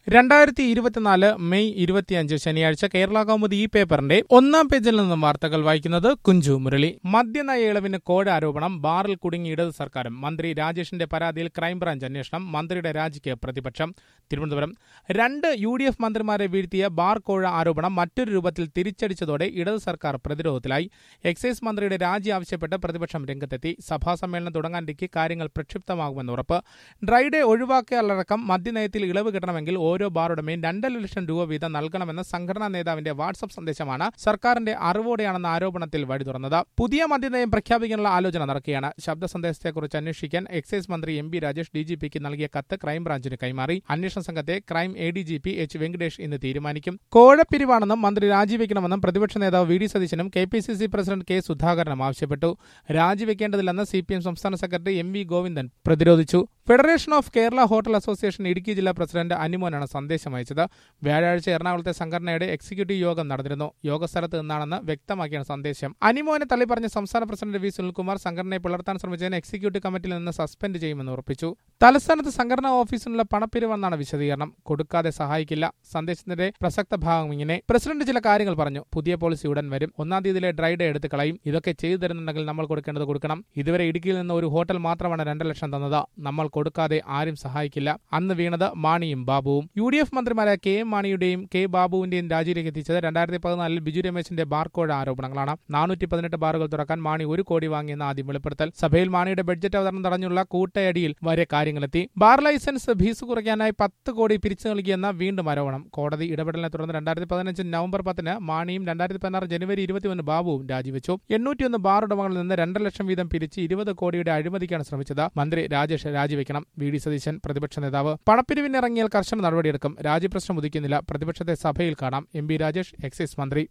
രണ്ടായിരത്തി ഇരുപത്തിനാല് മെയ് ഇരുപത്തിയഞ്ച് ശനിയാഴ്ച കേരള കൗമുദി ഈ പേപ്പറിന്റെ ഒന്നാം പേജിൽ നിന്നും വാർത്തകൾ വായിക്കുന്നത് കുഞ്ചു മുരളി മദ്യനയ ഇളവിന് കോഴ ആരോപണം ബാറിൽ കുടുങ്ങി ഇടത് സർക്കാരും മന്ത്രി രാജേഷിന്റെ പരാതിയിൽ ക്രൈംബ്രാഞ്ച് അന്വേഷണം മന്ത്രിയുടെ രാജിക്ക് പ്രതിപക്ഷം തിരുവനന്തപുരം രണ്ട് യു ഡി എഫ് മന്ത്രിമാരെ വീഴ്ത്തിയ ബാർ കോഴ ആരോപണം മറ്റൊരു രൂപത്തിൽ തിരിച്ചടിച്ചതോടെ ഇടത് സർക്കാർ പ്രതിരോധത്തിലായി എക്സൈസ് മന്ത്രിയുടെ രാജി ആവശ്യപ്പെട്ട് പ്രതിപക്ഷം രംഗത്തെത്തി സഭാ സമ്മേളനം തുടങ്ങാനിരിക്കെ കാര്യങ്ങൾ പ്രക്ഷിപ്തമാകുമെന്ന് ഉറപ്പ് ഡ്രൈഡേ ഒഴിവാക്കിയാലടക്കം മദ്യനയത്തിൽ ഇളവ് കിട്ടണമെങ്കിൽ ഓരോ ബാറുടമയും രണ്ടര ലക്ഷം രൂപ വീതം നൽകണമെന്ന സംഘടനാ നേതാവിന്റെ വാട്സ്ആപ്പ് സന്ദേശമാണ് സർക്കാരിന്റെ അറിവോടെയാണെന്ന ആരോപണത്തിൽ വഴി തുറന്നത് പുതിയ മദ്യനയം പ്രഖ്യാപിക്കാനുള്ള ആലോചന നടക്കുകയാണ് ശബ്ദ സന്ദേശത്തെക്കുറിച്ച് അന്വേഷിക്കാൻ എക്സൈസ് മന്ത്രി M B Rajesh D G പിക്ക് നൽകിയ കത്ത് ക്രൈംബ്രാഞ്ചിന് കൈമാറി അന്വേഷണ സംഘത്തെ crime A D G P H Venkatesh ഇന്ന് തീരുമാനിക്കും കോഴപ്പിരിവാണെന്നും മന്ത്രി രാജിവെക്കണമെന്നും പ്രതിപക്ഷ നേതാവ് വി ഡി സതീശനും K P C C president K സുധാകരനും ആവശ്യപ്പെട്ടു രാജിവെക്കേണ്ടതില്ലെന്ന് സി പി എം സംസ്ഥാന സെക്രട്ടറി എം വി ഗോവിന്ദൻ പ്രതിരോധിച്ചു federation of Kerala hotel association Idukki ജില്ലാ പ്രസിഡന്റ് അനിമോനാണ് സന്ദേശം അയച്ചത് വ്യാഴാഴ്ച എറണാകുളത്തെ സംഘടനയുടെ എക്സിക്യൂട്ടീവ് യോഗം നടന്നിരുന്നു യോഗസ്ഥലത്ത് നിന്നാണെന്ന് വ്യക്തമാക്കിയാണ് സന്ദേശം അനിമോനെ തള്ളിപ്പറഞ്ഞ സംസ്ഥാന പ്രസിഡന്റ് വി സുനിൽകുമാർ സംഘടനയെ പിളർത്താൻ ശ്രമിച്ചതിന് എക്സിക്യൂട്ടീവ് കമ്മിറ്റിയിൽ നിന്ന് സസ്പെൻഡ് ചെയ്യുമെന്ന് ഉറപ്പിച്ചു തലസ്ഥാനത്ത് സംഘടനാ ഓഫീസിനുള്ള പണപ്പിരിവെന്നാണ് വിശദീകരണം കൊടുക്കാതെ സഹായിക്കില്ല സന്ദേശത്തിന്റെ പ്രസക്ത ഭാഗം ഇങ്ങനെ പ്രസിഡന്റ് ചില കാര്യങ്ങൾ പറഞ്ഞു പുതിയ പോളിസി ഉടൻ വരും ഒന്നാം തീയതിയിലെ ഡ്രൈ ഡേ എടുത്ത് കളയും ഇതൊക്കെ ചെയ്തു തരുന്നുണ്ടെങ്കിൽ നമ്മൾ കൊടുക്കേണ്ടത് കൊടുക്കണം ഇതുവരെ ഇടുക്കിയിൽ നിന്ന് ഒരു ഹോട്ടൽ മാത്രമാണ് രണ്ട് ലക്ഷം തന്നത് നമ്മൾ കൊടുക്കാതെ ആരും സഹായിക്കില്ല അന്ന് വീണത് മാണിയും ബാബുവും യു ഡി എഫ് മന്ത്രിമാരായ കെ എം മാണിയുടെയും കെ ബാബുവിന്റെയും രാജിയിലേക്ക് എത്തിച്ചത് രണ്ടായിരത്തി പതിനാലിൽ ബിജു രമേശിന്റെ ബാർകോഴ ആരോപണങ്ങളാണ് നാനൂറ്റി പതിനെട്ട് ബാറുകൾ തുറക്കാൻ മാണി ഒരു കോടി വാങ്ങിയെന്ന് ആദ്യം വെളിപ്പെടുത്തൽ സഭയിൽ മാണിയുടെ ബഡ്ജറ്റ് അവതരണം തടഞ്ഞുള്ള കൂട്ടയടിയിൽ വരെ കാര്യങ്ങളെത്തി ബാർ ലൈസൻസ് ഫീസ് കുറയ്ക്കാനായി പത്ത് കോടി പിരിച്ചു നൽകിയെന്ന വീണ്ടും ആരോപണം കോടതി ഇടപെടലിനെ തുടർന്ന് രണ്ടായിരത്തി പതിനഞ്ച് നവംബർ പത്തിന് മാണിയും രണ്ടായിരത്തി പതിനാറ് ജനുവരി ഇരുപത്തിയൊന്ന് ബാബുവും രാജിവെച്ചു എണ്ണൂറ്റിയൊന്ന് ബാർ ഉടമകളിൽ നിന്ന് രണ്ടര ലക്ഷം വീതം പിരിച്ച് ഇരുപത് കോടിയുടെ അഴിമതിക്കാണ് ശ്രമിച്ചത് മന്ത്രി രാജേഷ് രാജിവെക്കണം വി ഡി സതീശൻ പ്രതിപക്ഷ നേതാവ് പണപ്പിരിവിനിറങ്ങിയാൽ കർശന നടപടിയെടുക്കും രാജിപ്രശ്നം ഉദിക്കുന്നില്ല പ്രതിപക്ഷത്തെ സഭയിൽ കാണാം എം ബി രാജേഷ് എക്സൈസ് മന്ത്രി